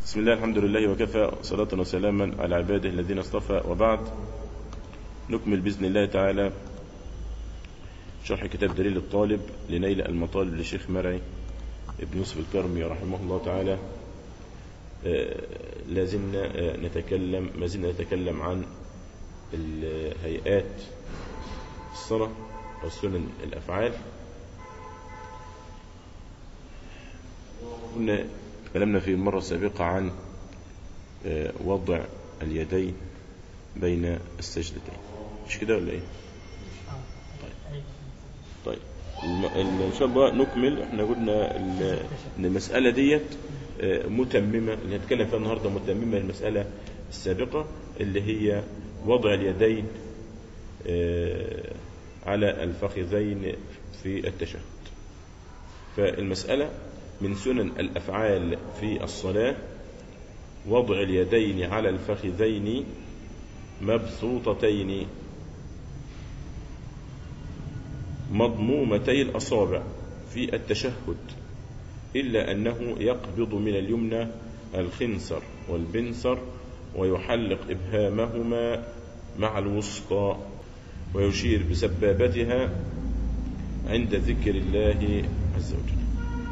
بسم الله الحمد لله وكفى صلاة وسلاما على عباده الذين اصطفى وبعد نكمل بإذن الله تعالى شرح كتاب دليل الطالب لنيل المطالب للشيخ مرعي ابن يوسف الكرمي رحمه الله تعالى آه، لازلنا آه، نتكلم ما زلنا نتكلم عن الهيئات الصلاة والسنن الأفعال كنا تكلمنا في المرة السابقة عن آه، وضع اليدين بين السجدتين مش كده ولا ايه طيب الم- ال- ان شاء الله نكمل احنا قلنا ال- ان المسألة ديت آه، متممة اللي هنتكلم فيها النهاردة متممة المسألة السابقة اللي هي وضع اليدين آه، على الفخذين في التشهد فالمسألة من سنن الأفعال في الصلاة وضع اليدين على الفخذين مبسوطتين مضمومتي الأصابع في التشهد إلا أنه يقبض من اليمنى الخنصر والبنصر ويحلق إبهامهما مع الوسطى ويشير بسبابتها عند ذكر الله عز وجل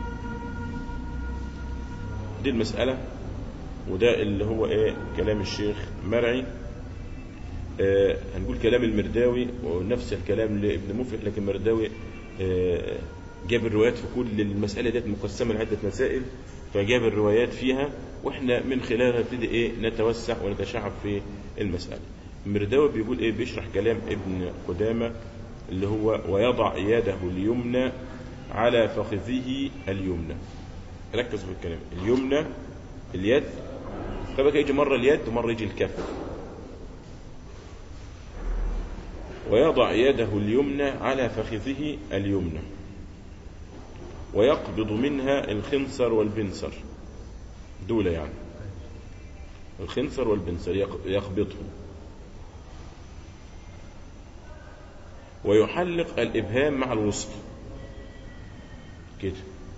دي المسألة وده اللي هو ايه كلام الشيخ مرعي آه هنقول كلام المرداوي ونفس الكلام لابن مفلح لكن المرداوي آه جاب الروايات في كل المسألة ديت مقسمة لعدة مسائل فجاب الروايات فيها واحنا من خلالها نبتدي ايه نتوسع ونتشعب في المسألة المرداوي بيقول ايه بيشرح كلام ابن قدامة اللي هو ويضع يده اليمنى على فخذه اليمنى ركزوا في الكلام اليمنى اليد طبعا يجي مرة اليد ومرة يجي الكف ويضع يده اليمنى على فخذه اليمنى ويقبض منها الخنصر والبنصر دول يعني الخنصر والبنصر يق- يقبضهم ويحلق الإبهام مع الوسط كده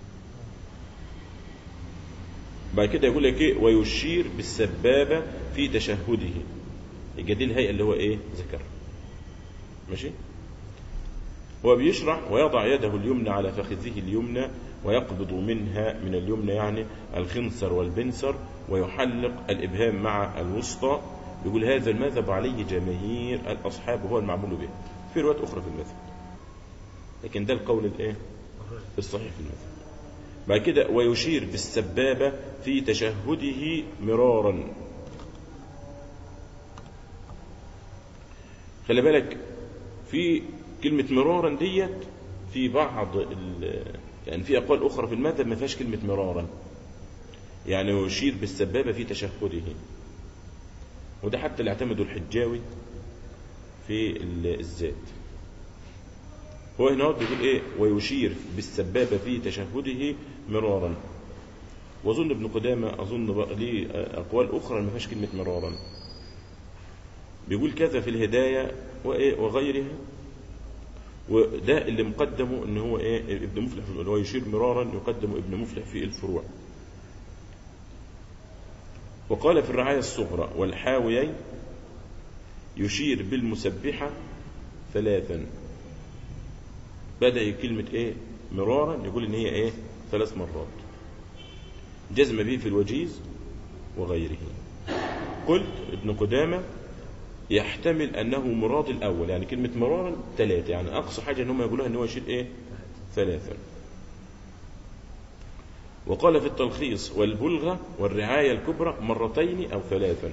بعد كده يقول لك ايه ويشير بالسبابة في تشهده يبقى دي الهيئة اللي هو ايه ذكر ماشي هو بيشرح ويضع يده اليمنى على فخذه اليمنى ويقبض منها من اليمنى يعني الخنصر والبنصر ويحلق الإبهام مع الوسطى يقول هذا المذهب عليه جماهير الأصحاب وهو المعمول به في روايات أخرى في المذهب لكن ده القول الايه الصحيح في المذهب بعد كده ويشير بالسبابة في تشهده مرارا خلي بالك في كلمة مرارا ديت في بعض ال- يعني في أقوال أخرى في المذهب ما فيهاش كلمة مرارا يعني يشير بالسبابة في تشهده وده حتى اللي اعتمده الحجاوي في ال- الزاد هو هنا هو بيقول ايه ويشير بالسبابة في تشهده مرارا واظن ابن قدامة اظن بقى ليه اقوال اخرى ما فيهاش كلمة مرارا بيقول كذا في الهداية وايه وغيرها وده اللي مقدمه ان هو ايه ابن مفلح في اللي هو يشير مرارا يقدم ابن مفلح في الفروع وقال في الرعاية الصغرى والحاويين يشير بالمسبحة ثلاثا بدأ كلمة ايه مرارا يقول ان هي ايه ثلاث مرات جزم به في الوجيز وغيره قلت ابن قدامة يحتمل انه مراد الاول يعني كلمة مرارا ثلاثة يعني اقصى حاجة ان هم يقولوها ان هو يشير ايه ثلاثة وقال في التلخيص والبلغة والرعاية الكبرى مرتين او ثلاثا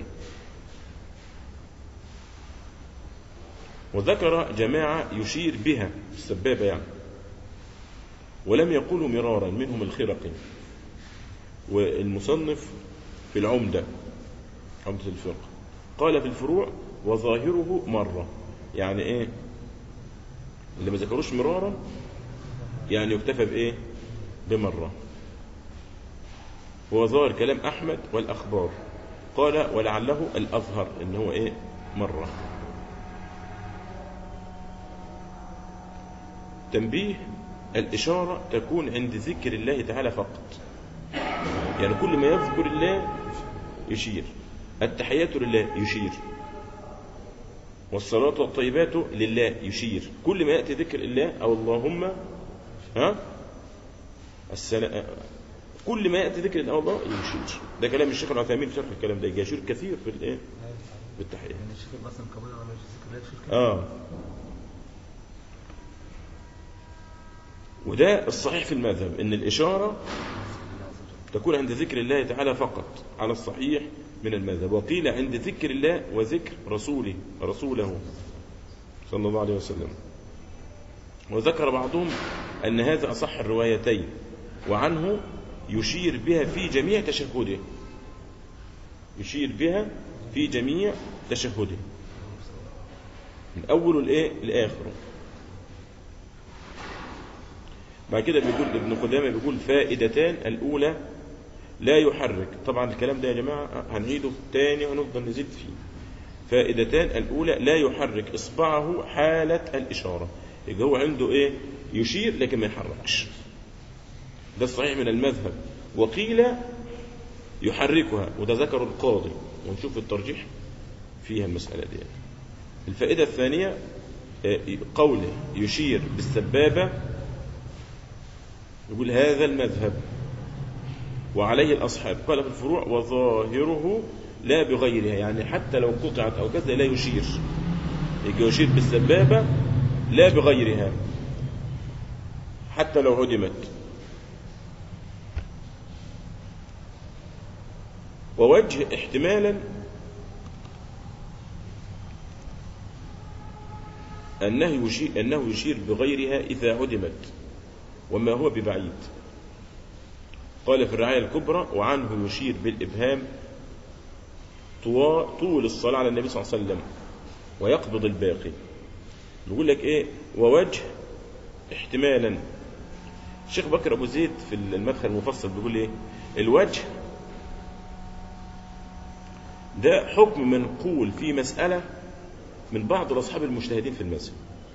وذكر جماعة يشير بها السبابة يعني ولم يقولوا مرارا منهم الخرقي والمصنف في العمدة عمدة الفقه قال في الفروع وظاهره مرة يعني ايه اللي ما ذكروش مرارا يعني يكتفى بايه بمرة هو ظاهر كلام احمد والاخبار قال ولعله الاظهر ان هو ايه مره تنبيه الإشارة تكون عند ذكر الله تعالى فقط يعني كل ما يذكر الله يشير التحيات لله يشير والصلاة والطيبات لله يشير كل ما يأتي ذكر الله أو اللهم ها السلام كل ما يأتي ذكر الله أو الله يشير ده كلام الشيخ العثيمين في شرح الكلام ده يشير كثير في الايه في التحيات يعني الشيخ مثلا قبول ولا مش ذكر لا شرك اه وده الصحيح في المذهب ان الاشاره تكون عند ذكر الله تعالى فقط على الصحيح من المذهب وقيل عند ذكر الله وذكر رسوله رسوله صلى الله عليه وسلم وذكر بعضهم أن هذا أصح الروايتين وعنه يشير بها في جميع تشهده يشير بها في جميع تشهده من أول الإيه الآخر بعد كده بيقول ابن قدامة بيقول فائدتان الأولى لا يحرك طبعا الكلام ده يا جماعة هنعيده تاني ونفضل نزيد فيه فائدتان الأولى لا يحرك إصبعه حالة الإشارة يبقى هو عنده إيه يشير لكن ما يحركش ده الصحيح من المذهب وقيل يحركها وده ذكر القاضي ونشوف الترجيح فيها المسألة دي الفائدة الثانية آه، قوله يشير بالسبابة يقول هذا المذهب وعليه الأصحاب قال في الفروع وظاهره لا بغيرها يعني حتى لو قطعت أو كذا لا يشير يجي يشير بالسبابة لا بغيرها حتى لو عدمت ووجه احتمالا أنه يشير, أنه يشير بغيرها إذا عدمت وما هو ببعيد قال في الرعاية الكبرى وعنه يشير بالإبهام طوا- طول الصلاة على النبي صلى الله عليه وسلم ويقبض الباقي يقول لك إيه ووجه احتمالا الشيخ بكر أبو زيد في المدخل المفصل بيقول إيه الوجه ده حكم منقول في مسألة من بعض الأصحاب المجتهدين في المذهب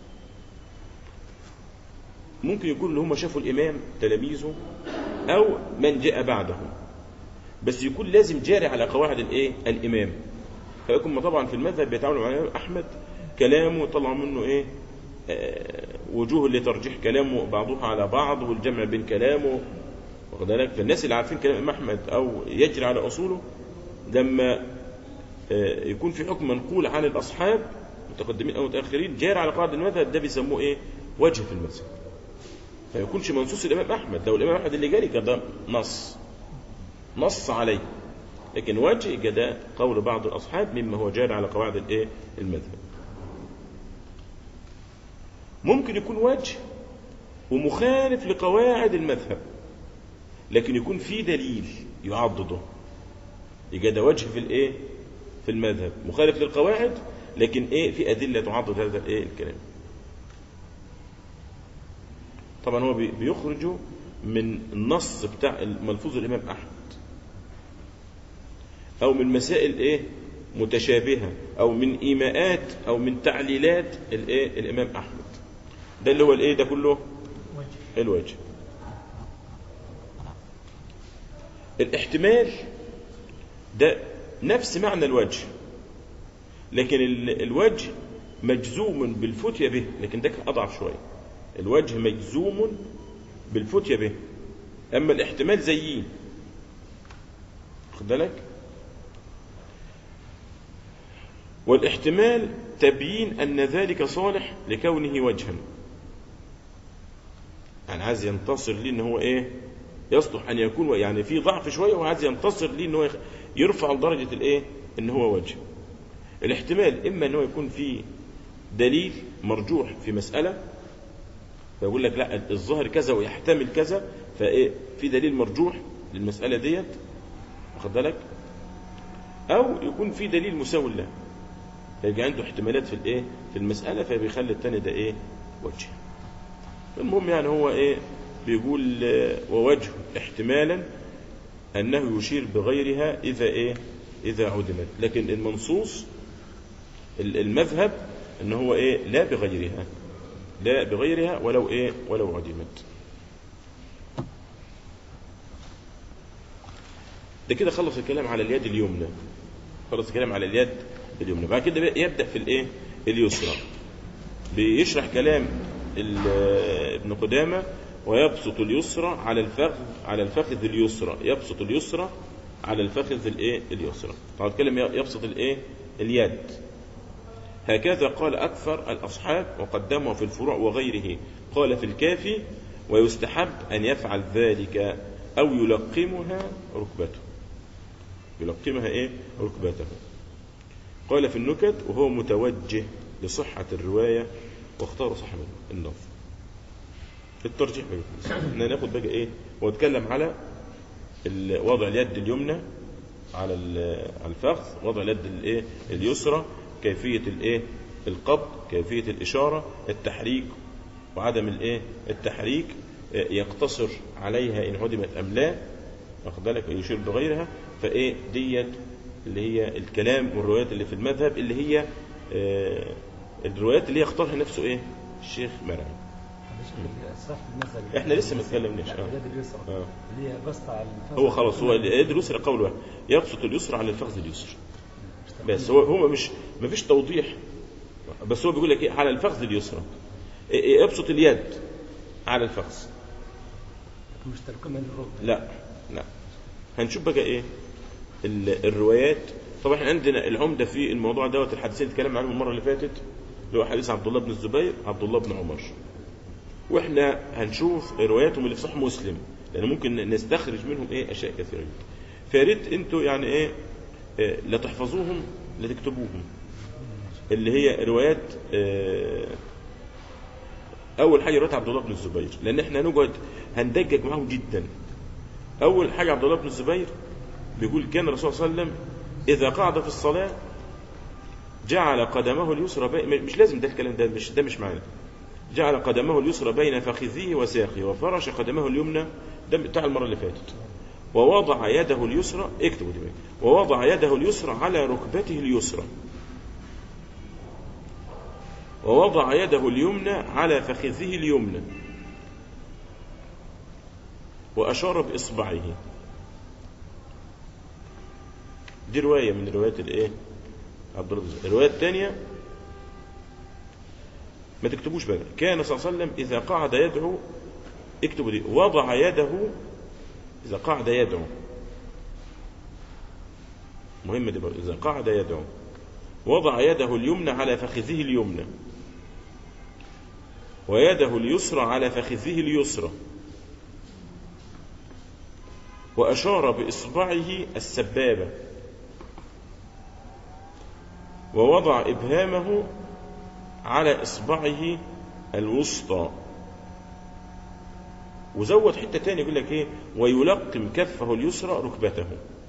ممكن يكون اللي هم شافوا الإمام تلاميذه أو من جاء بعدهم بس يكون لازم جاري على قواعد الإيه الإمام فيكون طبعا في المذهب بيتعاملوا مع الإمام أحمد كلامه طلع منه إيه آه، وجوه لترجيح كلامه بعضها على بعض والجمع بين كلامه واخد بالك فالناس اللي عارفين كلام الإمام أحمد أو يجري على أصوله لما آه، يكون في حكم منقول عن الأصحاب متقدمين أو متأخرين جاري على قواعد المذهب ده بيسموه إيه وجه في المذهب فيكونش منصوص الإمام أحمد لو الإمام أحمد اللي جاري كده نص نص عليه لكن وجه يبقى ده قول بعض الأصحاب مما هو جاري على قواعد الإيه المذهب ممكن يكون وجه ومخالف لقواعد المذهب لكن يكون في دليل يعضده يبقى ده وجه في الايه في المذهب مخالف للقواعد لكن ايه في ادله تعضد هذا الايه الكلام طبعا هو بي- بيخرجه من النص بتاع ملفوظ الامام احمد او من مسائل ايه متشابهه او من ايماءات او من تعليلات الايه الامام احمد ده اللي هو الايه ده كله الوجه الاحتمال ده نفس معنى الوجه لكن ال- الوجه مجزوم بالفتية به لكن ده كان أضعف شوية الوجه مجزوم بالفتية به أما الاحتمال زيه خد بالك والاحتمال تبيين أن ذلك صالح لكونه وجها يعني عايز ينتصر ليه ان هو ايه يصلح ان يكون يعني في ضعف شويه وعايز ينتصر ليه ان هو يخ- يرفع لدرجه الايه ان هو وجه الاحتمال اما ان هو يكون في دليل مرجوح في مساله فيقول لك لا الظاهر كذا ويحتمل كذا فايه في دليل مرجوح للمساله ديت واخد بالك او يكون في دليل مساوي له فيبقى عنده احتمالات في الايه في المساله فبيخلي الثاني ده ايه وجه المهم يعني هو ايه بيقول آه، ووجه احتمالا انه يشير بغيرها اذا ايه اذا عدمت لكن المنصوص ال- المذهب ان هو ايه لا بغيرها لا بغيرها ولو ايه ولو عدمت ده كده خلص الكلام على اليد اليمنى خلص الكلام على اليد اليمنى بعد كده بقى يبدا في الايه اليسرى بيشرح كلام ال- ابن قدامه ويبسط اليسرى على الفخذ على الفخذ اليسرى يبسط اليسرى على الفخذ الايه اليسرى طبعا اتكلم يبسط الايه اليد هكذا قال أكثر الأصحاب وقدموا في الفروع وغيره قال في الكافي ويستحب أن يفعل ذلك أو يلقمها ركبته يلقمها إيه ركبته قال في النكت وهو متوجه لصحة الرواية واختار صاحب النظر الترجيح بقى إننا ناخد بقى إيه واتكلم على ال- وضع اليد اليمنى على ال- على الفخذ وضع اليد الايه اليسرى كيفيه الايه القبض كيفيه الاشاره التحريك وعدم الايه التحريك آه، يقتصر عليها ان هدمت ام لا واخد بالك يشير بغيرها فايه ديت اللي هي الكلام والروايات اللي في المذهب اللي هي آه، الروايات اللي يختارها نفسه ايه الشيخ مرعي معلش اللي الصح في المذهب إحنا لسه ما اتكلمناش، لا، آه. اليد اليسرى آه. اللي هي بسط على الفخذ هو خلاص هو اليد اليسرى قول واحد يبسط اليسرى على الفخذ اليسرى بس هو هو مش ما فيش توضيح بس هو بيقول لك ايه على الفخذ اليسرى إيه- إيه، ابسط اليد على الفخذ مش تلقيم من الركبه لا لا هنشوف بقى ايه ال- الروايات طبعا احنا عندنا العمده في الموضوع دوت الحديثين اللي اتكلمنا عنهم المره اللي فاتت اللي هو حديث عبد الله بن الزبير عبد الله بن عمر واحنا هنشوف رواياتهم اللي في صحيح مسلم لان ممكن نستخرج منهم ايه اشياء كثيره جدا فيا ريت انتوا يعني ايه آه، لا تحفظوهم لا تكتبوهم اللي هي روايات آه، اول حاجه روايه عبد الله بن الزبير لان احنا هنقعد هندجج معاهم جدا اول حاجه عبد الله بن الزبير بيقول كان الرسول صلى الله عليه وسلم اذا قعد في الصلاه جعل قدمه اليسرى بي... مش لازم ده الكلام ده مش ده مش معانا جعل قدمه اليسرى بين فخذيه وساقه وفرش قدمه اليمنى ده بتاع المره اللي فاتت ووضع يده اليسرى اكتبوا دي بقى. ووضع يده اليسرى على ركبته اليسرى ووضع يده اليمنى على فخذه اليمنى وأشار بإصبعه دي رواية من روايات الإيه؟ عبد الله بن زيد. الرواية الثانية ما تكتبوش بقى كان صلى الله عليه وسلم إذا قعد يدعو اكتبوا دي وضع يده إذا قعد يدعو مهمة دي بقى. إذا قعد يدعو وضع يده اليمنى على فخذه اليمنى ويده اليسرى على فخذه اليسرى وأشار بإصبعه السبابة ووضع إبهامه على إصبعه الوسطى وزود حتة تاني يقول لك إيه ويلقم كفه اليسرى ركبته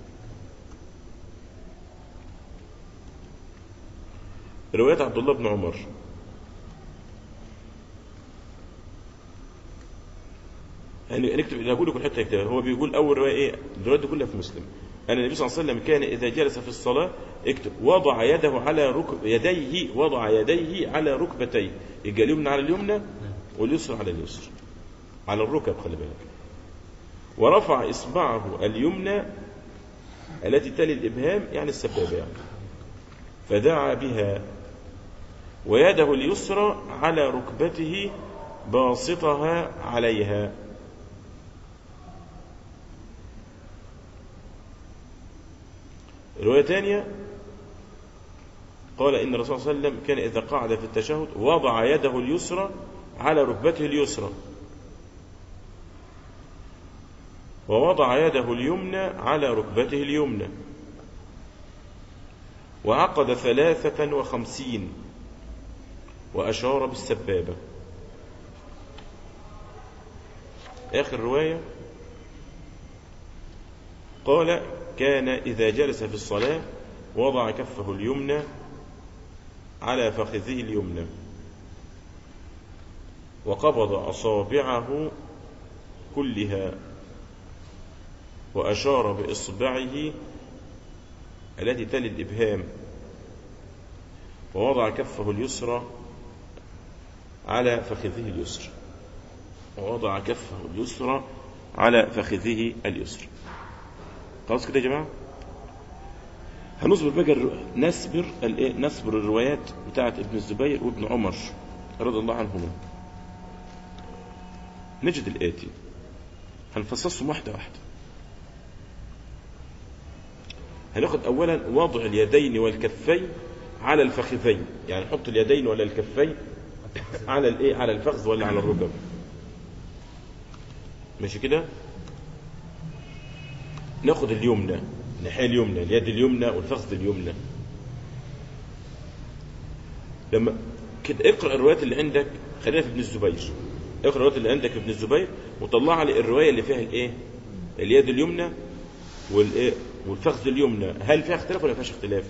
رواية عبد الله بن عمر يعني نكتب اللي هقول لكم الحته يكتبها هو بيقول اول روايه ايه الروايات دي كلها في مسلم ان النبي صلى الله عليه وسلم كان اذا جلس في الصلاه اكتب وضع يده على ركب يديه وضع يديه على ركبتيه يبقى اليمنى على اليمنى واليسرى على اليسرى على الركب خلي بالك ورفع اصبعه اليمنى التي تلي الابهام يعني السبابه يعني فدعا بها ويده اليسرى على ركبته باسطها عليها رواية ثانية قال إن الرسول صلى الله عليه وسلم كان إذا قعد في التشهد وضع يده اليسرى على ركبته اليسرى ووضع يده اليمنى على ركبته اليمنى وعقد ثلاثة وخمسين وأشار بالسبابة آخر رواية قال كان إذا جلس في الصلاة وضع كفه اليمنى على فخذه اليمنى وقبض أصابعه كلها وأشار بإصبعه التي تلي الإبهام ووضع كفه اليسرى على فخذه اليسرى ووضع كفه اليسرى على فخذه اليسرى خلاص كده يا جماعه هنصبر بقى الر- نسبر الايه نسبر الروايات بتاعت ابن الزبير وابن عمر رضي الله عنهما نجد الآتي هنفصصهم واحدة واحدة هناخد أولا وضع اليدين والكفين على الفخذين يعني نحط اليدين ولا الكفين على الايه على الفخذ ولا على الركب ماشي كده ناخد اليمنى الناحيه اليمنى اليد اليمنى والفخذ اليمنى لما كده اقرا الروايات اللي عندك خلينا في ابن الزبير اقرا الروايات اللي عندك في ابن الزبير وطلع لي الروايه اللي فيها الايه اليد اليمنى والايه والفخذ اليمنى هل فيها اختلاف ولا ما فيهاش اختلاف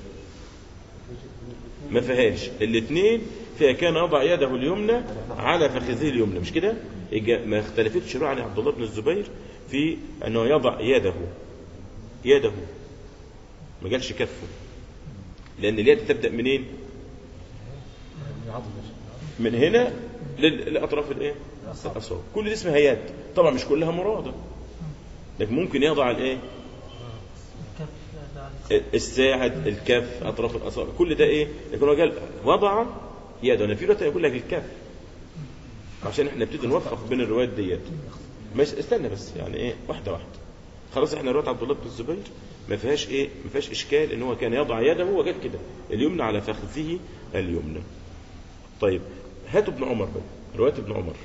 ما فيهاش الاثنين فيها كان يضع يده اليمنى على فخذه اليمنى مش كده يبقى ما اختلفتش روح عن عبد الله بن الزبير في انه يضع يده يده ما قالش كفه لان اليد تبدا منين العظم من هنا لل- لاطراف الايه الاصابع كل دي اسمها يد طبعا مش كلها مراده لكن ممكن يضع الايه الساعد الكف اطراف الاصابع كل ده ايه لكن هو قال وضع يده انا في روايه يقول لك الكف عشان احنا نبتدي نوفق بين الروايات ديت مش استنى بس يعني ايه واحده واحده خلاص احنا روايه عبد الله بن الزبير ما فيهاش ايه ما فيهاش اشكال ان هو كان يضع يده وقال كده اليمنى على فخذه اليمنى طيب هاتوا ابن عمر بقى روايه ابن عمر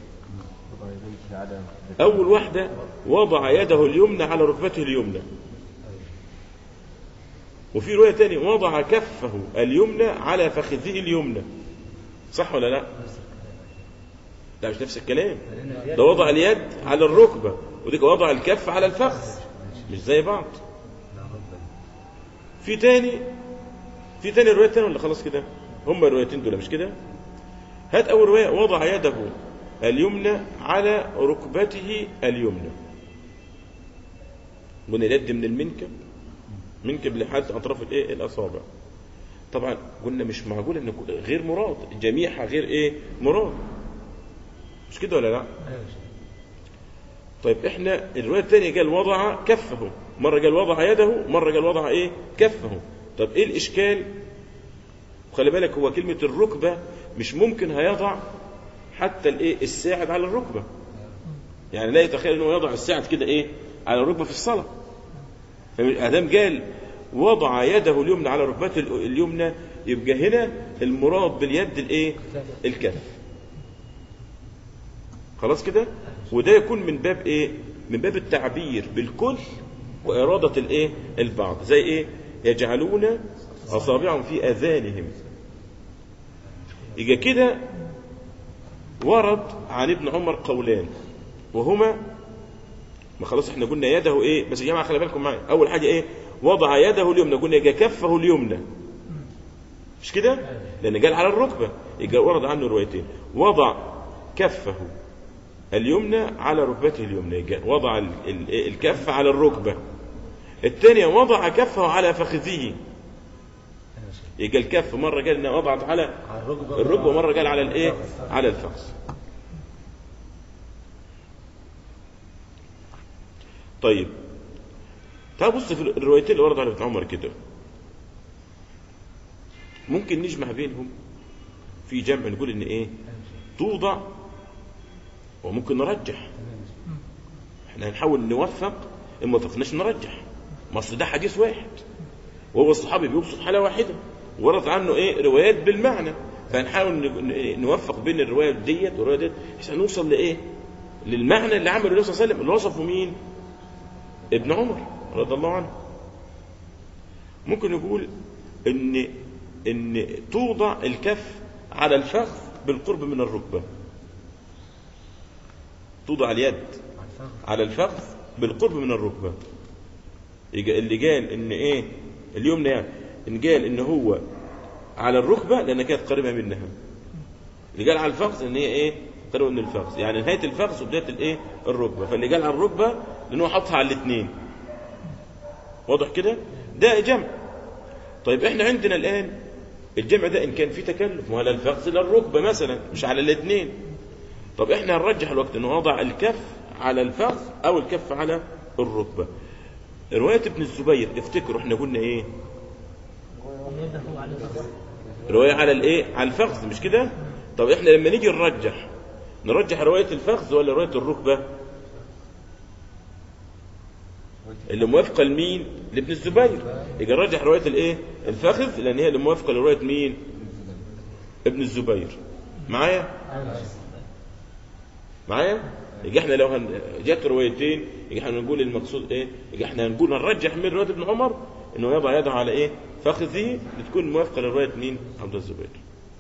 اول واحده وضع يده اليمنى على ركبته اليمنى وفي روايه تاني وضع كفه اليمنى على فخذه اليمنى صح ولا لا لا مش نفس الكلام ده وضع اليد على الركبه وديك وضع الكف على الفخذ مش زي بعض في تاني في تاني روايه تاني ولا خلاص كده هم الروايتين دول مش كده هات اول روايه وضع يده اليمنى على ركبته اليمنى قلنا اليد من المنكب منكب لحد اطراف الايه الاصابع طبعا قلنا مش معقول ان غير مراد جميعها غير ايه مراد مش كده ولا لا طيب احنا الروايه الثانيه قال وضع كفه مره قال وضع يده مره قال وضع ايه كفه طب ايه الاشكال خلي بالك هو كلمه الركبه مش ممكن هيضع حتى الايه الساعد على الركبه يعني لا يتخيل انه يضع الساعد كده ايه على الركبه في الصلاه فادام قال وضع يده اليمنى على ركبته اليمنى يبقى هنا المراد باليد الايه الكف خلاص كده وده يكون من باب ايه من باب التعبير بالكل وإرادة الايه البعض زي ايه يجعلون أصابعهم في آذانهم يبقى كده ورد عن ابن عمر قولان وهما ما خلاص احنا قلنا يده ايه بس يا جماعه خلي بالكم معايا اول حاجه ايه وضع يده اليمنى قلنا يبقى كفه اليمنى مش كده لان قال على الركبه يبقى ورد عنه روايتين وضع كفه اليمنى على ركبته اليمنى يبقى وضع ال- ال- الكف على الركبه الثانيه وضع كفه على فخذه يبقى الكف مره قال انها وضعت على على الركبه الركبه مره قال على الايه على الفخذ طيب تعال بص في الروايتين اللي وردوا على ابن عمر كده ممكن نجمع بينهم في جمع نقول ان ايه توضع وممكن نرجح احنا هنحاول نوفق ان ما وفقناش نرجح ما اصل ده حديث واحد وهو الصحابي بيقصد حاله واحده ورد عنه ايه روايات بالمعنى فهنحاول ن- نوفق بين الروايه ديت والروايه ديت عشان نوصل لايه للمعنى اللي عمله النبي صلى الله عليه وسلم اللي وصفه مين ابن عمر رضي الله عنه ممكن نقول ان ان توضع الكف على الفخذ بالقرب من الركبه توضع اليد على الفخذ بالقرب من الركبه يجي اللي قال ان ايه اليمنى يعني ان قال ان هو على الركبه لان كانت قريبه منها اللي قال على الفخذ ان هي ايه قريبه من الفخذ يعني نهايه الفخذ وبدايه الايه الركبه فاللي قال على الركبه لان هو حطها على الاثنين واضح كده ده جمع طيب احنا عندنا الان الجمع ده ان كان فيه تكلف ولا الفخذ لا الركبه مثلا مش على الاثنين طب احنا هنرجح الوقت انه وضع الكف على الفخذ او الكف على الركبه رواية ابن الزبير افتكروا احنا قلنا ايه يده على الفخذ رواية على الايه على الفخذ مش كده طب احنا لما نيجي نرجح نرجح رواية الفخذ ولا رواية الركبة اللي موافقة لمين لابن الزبير يجي نرجح رواية الايه الفخذ لان هي اللي موافقة لرواية مين ابن الزبير معايا معايا يجي احنا لو هن... جت روايتين يجي احنا نقول المقصود ايه يجي احنا هنقول نرجح من روايه ابن عمر انه يضع يده على ايه فخذه لتكون موافقه لروايه مين عبد الزبير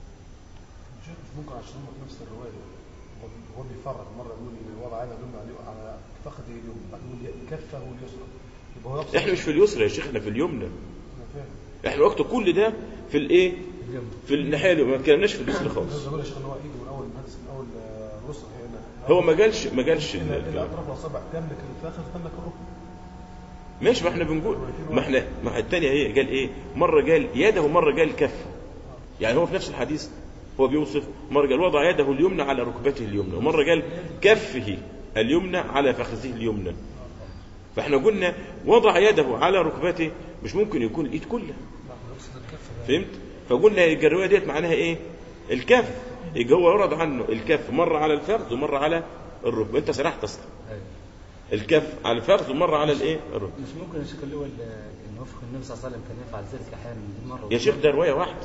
مش مش ممكن عشان هم في نفس الروايه هو- هو بيفرق مره يقول ان وضع عينه اليمنى على على فخذه اليمنى بعدين يقول كفه اليسرى يبقى هو يقصد احنا مش في اليسرى يا شيخ احنا في اليمنى انا فاهم احنا وقت كل ده في الايه اليوم في الناحيه اليمنى ما اتكلمناش في اليسرى بس خالص بقول يا شيخ ان هو ايده من اول المهندس من اول آه، الرسل هنا هو ما قالش ما قالش ال- الى ال- الى اطراف الاصابع تملك الفخذ تملك الركبه ماشي ما احنا بنقول ما احنا ما الثانيه هي قال ايه مره قال يده ومره قال كفه يعني هو في نفس الحديث هو بيوصف مره قال وضع يده اليمنى على ركبته اليمنى ومره قال كفه اليمنى على فخذه اليمنى فاحنا قلنا وضع يده على ركبته مش ممكن يكون الايد كلها يقصد الكف فهمت فقلنا يبقى الروايه ديت معناها ايه الكف يبقى هو ورد عنه الكف مره على الفخذ ومره على الركبه انت سرحت اصلا أيوة. الكف على الفخذ ومره على الايه الركبه مش ممكن يا شيخ اللي هو ال- ان وفق النبي صلى الله عليه وسلم كان يفعل ذلك احيانا دي مره يا شيخ ده روايه واحده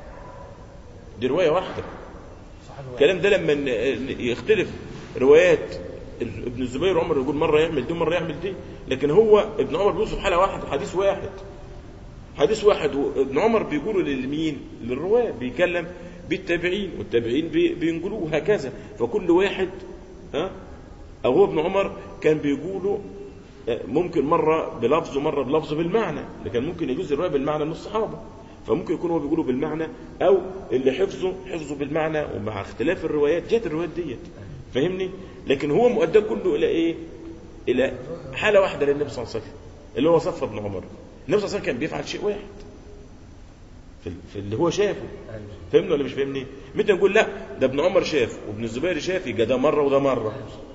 دي روايه واحده صح هو الكلام ده لما ن- يختلف روايات ابن الزبير وعمر يقول مره يعمل دي ومره يعمل دي لكن هو ابن عمر بيوصف حاله واحده حديث واحد حديث واحد وابن عمر بيقولوا للمين للرواه بيكلم بالتابعين والتابعين بي- بينقلوه وهكذا فكل واحد ها او هو ابن عمر كان بيقولوا آه، ممكن مره بلفظ ومره بلفظ بالمعنى لكن ممكن يجوز الروايه بالمعنى من الصحابه فممكن يكون هو بيقولوا بالمعنى او اللي حفظه حفظه بالمعنى ومع اختلاف الروايات جت الروايات ديت فاهمني لكن هو مؤدى كله الى ايه الى حاله واحده للنبي صلى الله عليه وسلم اللي هو وصفها ابن عمر النبي صلى الله عليه وسلم كان بيفعل شيء واحد في في اللي هو شافه أيوة. فهمني ولا مش فاهمني؟ متى نقول لا ده ابن عمر شاف وابن الزبير شاف يبقى ده مره وده مره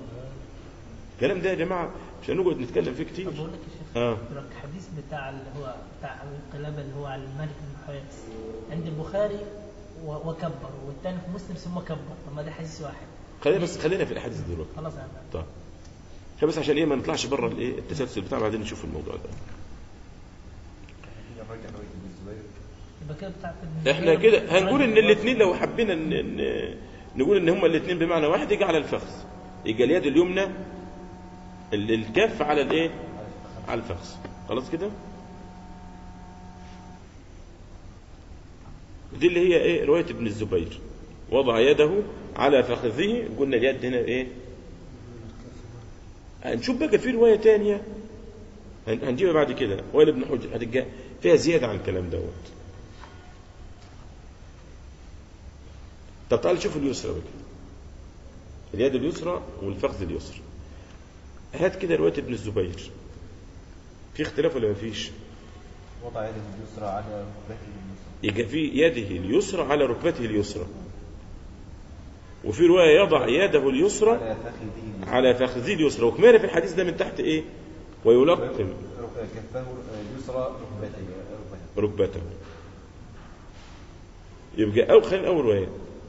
الكلام ده يا جماعه مش هنقعد نتكلم فيه كتير طب بقول لك يا شيخ اه الحديث بتاع اللي هو بتاع الانقلاب اللي هو على الملك بن حويرث عند البخاري و- وكبر والثاني في مسلم ثم كبر طب ما ده حديث واحد خلينا بس خلينا في الاحاديث دلوقتي خلاص يا عم طيب عشان بس عشان ايه ما نطلعش بره الايه التسلسل بتاع بعدين نشوف الموضوع ده يبقى كده بتاعت ابن احنا الزبير كده هنقول ان الاثنين لو حبينا ان ان نقول ان هما الاثنين بمعنى واحد يجي على الفخذ يجي اليد اليمنى ال- الكف على الايه على الفخذ خلاص كده دي اللي هي ايه روايه ابن الزبير وضع يده على فخذه قلنا اليد هنا ايه هنشوف بقى في روايه تانية هن- هنجيبها بعد كده وائل ابن حجر هتلقى فيها زياده عن الكلام دوت طب تعال شوف اليسرى بقى اليد اليسرى والفخذ اليسرى هات كده روايه ابن الزبير في اختلاف ولا مفيش وضع يده اليسرى على ركبته اليسرى يبقى في يده اليسرى على ركبته اليسرى وفي روايه يضع يده اليسرى على فخذه اليسرى على فخذه اليسرى وكمان في الحديث ده من تحت ايه ويلقم كفه اليسرى ركبته ركبته ركبته يبقى أو خلينا أول رواية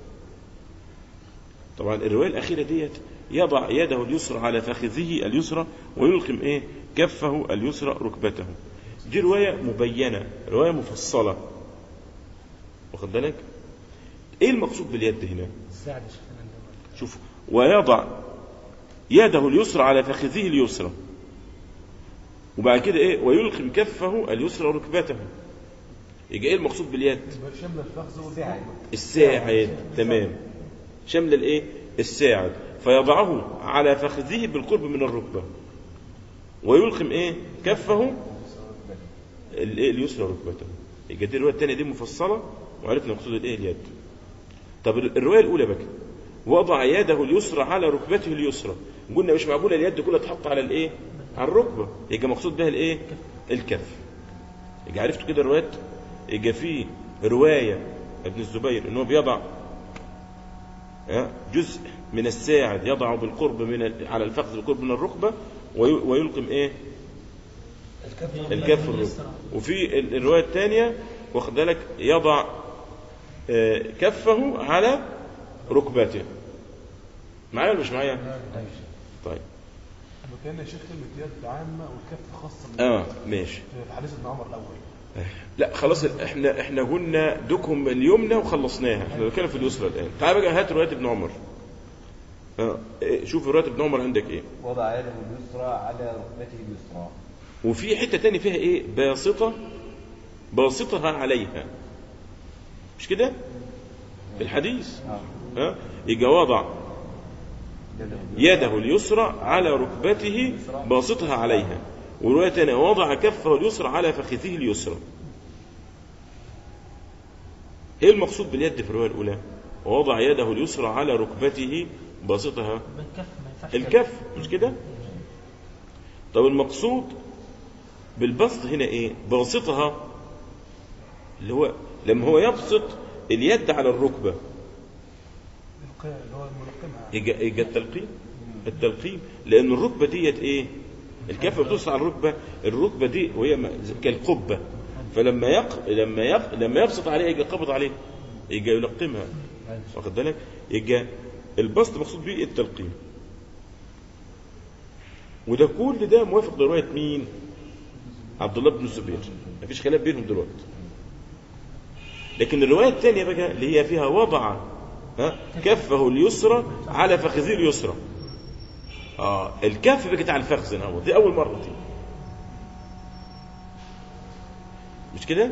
طبعا الرواية الأخيرة ديت يضع يده اليسرى على فخذه اليسرى ويلقم إيه كفه اليسرى ركبته دي رواية مبينة رواية مفصلة واخد بالك إيه المقصود باليد هنا الساعد يا شيخنا عندما شوف ويضع يده اليسرى على فخذه اليسرى وبعد كده ايه ويلقم كفه اليسرى ركبته يبقى ايه المقصود باليد يبقى شمل الفخذ ساعد والركبه الساعد تمام شمل الايه الساعد فيضعه على فخذه بالقرب من الركبه ويلقم ايه كفه الايه اليسرى ركبته يبقى دي الروايه الثانيه دي مفصله وعرفنا مقصود الايه اليد طب الروايه الاولى بقى وضع يده اليسرى على ركبته اليسرى قلنا مش معقوله اليد كلها تحط على الايه على الركبه يبقى مقصود بها الايه الكف يبقى عرفتوا كده الروايات يبقى في روايه ابن الزبير ان هو بيضع ها، جزء من الساعد يضع بالقرب من ال- على الفخذ بالقرب من الركبه وي- ويلقم ايه الكف الركبة وفي ال- الرواية الثانية واخد بالك يضع آه، كفه على ركبته معايا ولا مش معايا؟ طيب وكان يا شيخ كلمة يد عامة والكف خاصة من اه ماشي في حديث ابن عمر الأول لا خلاص احنا احنا قلنا دكم اليمنى وخلصناها احنا بنتكلم في اليسرى الان تعال بقى هات روايه ابن عمر اه إيه، شوف روايه ابن عمر عندك ايه وضع يده اليسرى على ركبته اليسرى وفي حته تاني فيها ايه باسطه باسطها عليها مش كده في الحديث آه. ها يجي وضع يده يده اليسرى على ركبته باسطها عليها ورواية تانية وضع كفه اليسرى على فخذه اليسرى ايه المقصود باليد في الرواية الأولى ووضع يده اليسرى على ركبته باسطها بالكف ما ينفعش الكف مش كده طب المقصود بالبسط هنا ايه باسطها اللي هو لما هو يبسط اليد على الركبه القاء اللي هو الملقمها يجي يجي التلقيم التلقيم لان الركبه ديت ايه الكف بتوصل على الركبه الركبه دي وهي م- كالقبه فلما يق... لما يق... لما يبسط عليها يجي قبض عليها يجي يلقمها واخد بالك يجي البسط مقصود به التلقيم وده كل ده موافق لروايه مين عبد الله بن الزبير مفيش خلاف بينهم دلوقتي لكن الروايه الثانيه بقى اللي هي فيها وضع ها كفه اليسرى على فخذه اليسرى اه الكف بقت على الفخذ هنا هو دي اول مره دي مش كده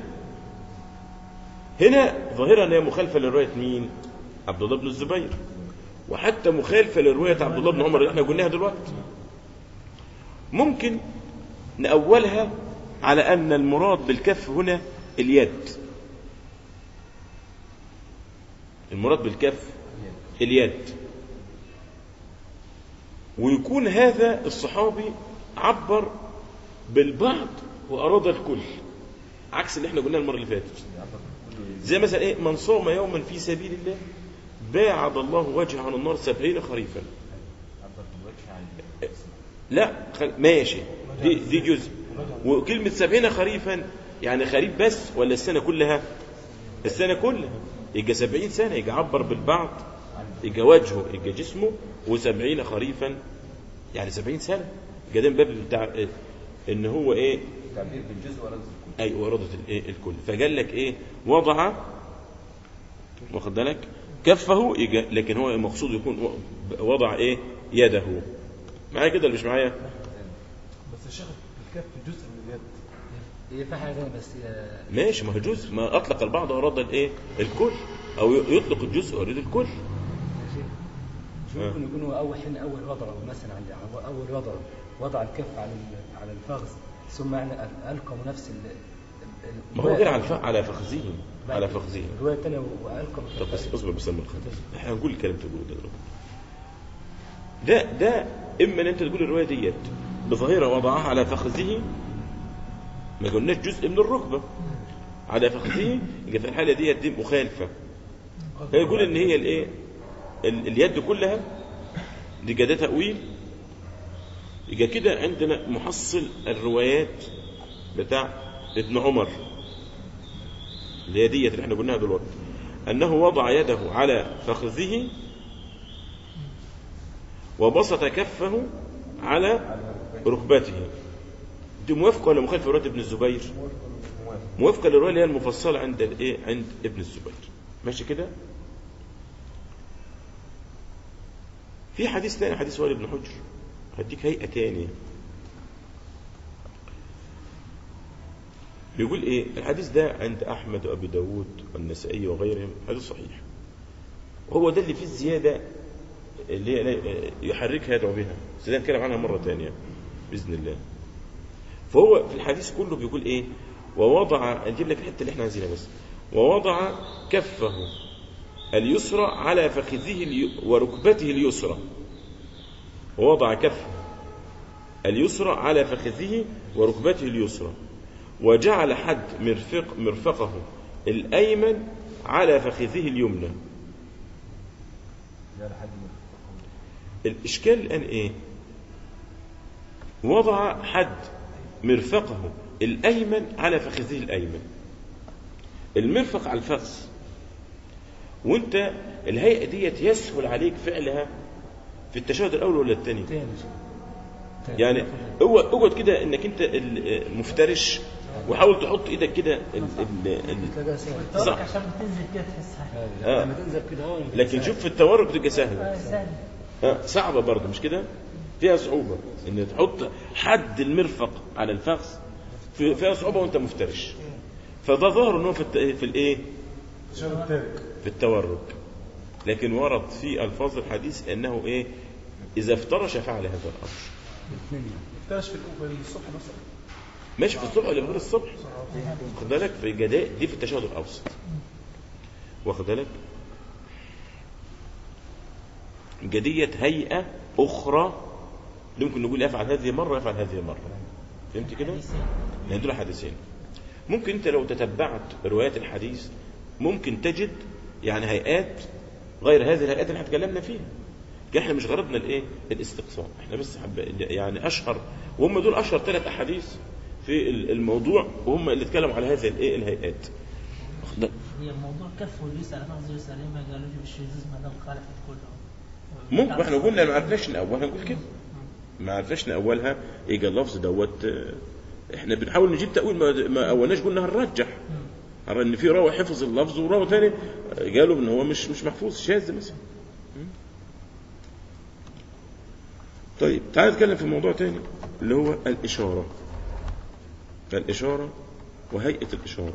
هنا ظاهرة ان هي مخالفه لروايه مين عبد الله بن الزبير وحتى مخالفه لروايه عبد الله بن عمر اللي احنا قلناها دلوقتي ممكن نأولها على أن المراد بالكف هنا اليد المراد بالكف اليد ويكون هذا الصحابي عبر بالبعض وأراد الكل عكس اللي احنا قلناه المرة اللي فاتت زي مثلا ايه من صام يوما في سبيل الله باعد الله وجهه عن النار سبعين خريفا عبر الوجه عن لا خل... ماشي دي دي جزء وكلمة سبعين خريفا يعني خريف بس ولا السنة كلها السنة كلها يبقى سبعين سنة يبقى عبر بالبعض يبقى وجهه يبقى جسمه وسبعين خريفا يعني سبعين سنة يبقى ده من باب بتاع إيه؟ ان هو ايه تعبير بالجزء ورد الكل اي وردت الايه الكل فقال لك ايه وضع واخد بالك كفه يجا لكن هو المقصود يكون و- وضع ايه يده معايا كده اللي مش معايا بس الشيخ الكف جزء من اليد هي في حاجه ثانيه بس آه، ماشي ما هو جزء ما اطلق البعض اراد الايه الكل او ي- يطلق الجزء ويريد الكل ماشي. مش ممكن يكون هو اول حين اول وضع مثلا عند هو اول وضع وضع الكف على ال- على الفخذ ثم يعني أل- القم نفس ال ال- ما هو غير على الف- على فخذه على فخذه الروايه الثانيه والقم طب بس اصبر بس لما الخطأ احنا هنقول الكلام تقوله ده دلوقتي ده ده اما ان انت تقول الروايه ديت بظاهره وضعها على فخذه ما قلناش جزء من الركبه على فخذه يبقى في الحاله ديت دي مخالفه فيقول ان هي الايه ال- اليد كلها دي ده تاويل يبقى كده عندنا محصل الروايات بتاع ابن عمر اللي هي ديت اللي احنا قلناها دلوقتي انه وضع يده على فخذه وبسط كفه على ركبته دي موافقه ولا مخالفه لروايه ابن الزبير موافقه للروايه اللي هي المفصله عند الايه عند ابن الزبير ماشي كده في حديث ثاني حديث وائل بن حجر هديك هيئه ثانيه بيقول ايه الحديث ده عند احمد وابي داود والنسائي وغيرهم حديث صحيح وهو ده اللي فيه الزياده اللي هي يحركها يدعو بها سنتكلم عنها مره ثانيه باذن الله فهو في الحديث كله بيقول ايه ووضع نجيب لك الحته اللي احنا عايزينها بس ووضع كفه اليسرى على فخذه الي... وركبته اليسرى ووضع كفه اليسرى على فخذه وركبته اليسرى وجعل حد مرفق مرفقه الأيمن على فخذه اليمنى لا لحد ما الإشكال الآن إيه وضع حد مرفقه الايمن على فخذه الايمن المرفق على الفخذ وانت الهيئه ديت يسهل عليك فعلها في التشهد الاول ولا الثاني تاني يعني اوعى اقعد كده انك انت ال- مفترش وحاول تحط ايدك كده ال- ال- ال- تلاقيها سهل صح. التورك عشان بتنزل كده تحسها آه. لما تنزل كده هو لكن شوف في التورك تبقى سهله آه، سهل آه، صعبه برضه مش كده فيها صعوبه ان تحط حد المرفق على الفخذ في- فيها صعوبه وانت مفترش فده ظاهر ان هو في الت- في الايه الشهر التالت في التورك لكن ورد في الفاظ الحديث انه ايه اذا افترش فعل هذا الامر الاثنين افترش في الأول الصبح مثلا ماشي في الصبح ولا في غير الصبح واخد بالك في جداء دي في التشهد الاوسط واخد بالك جدية هيئة أخرى ممكن نقول افعل هذه مرة افعل هذه مرة فهمت كده؟ حديثين. يعني دول حديثين ممكن انت لو تتبعت روايات الحديث ممكن تجد يعني هيئات غير هذه الهيئات اللي احنا اتكلمنا فيها يعني احنا مش غرضنا الايه الاستقصاء احنا بس حب يعني اشهر وهم دول اشهر ثلاث احاديث في ال- الموضوع وهم اللي اتكلموا على هذه الايه الهيئات واخد بالك؟ هي الموضوع كف واللي على فخذ يسأل ما قالوا لي بالشذوذ ما دام خالفت كلهم ممكن ما احنا قلنا ما عرفناش نأولها نقول كده ما عرفناش نأولها يجي اللفظ دوت آه، احنا بنحاول نجيب تأويل ما, ما أولناش قلنا هنرجح على ان في راوي حفظ اللفظ وراوي تاني آه، قالوا ان هو مش مش محفوظ شاذ مثلا م? طيب تعال نتكلم في موضوع تاني اللي هو الإشارة الإشارة وهيئة الإشارة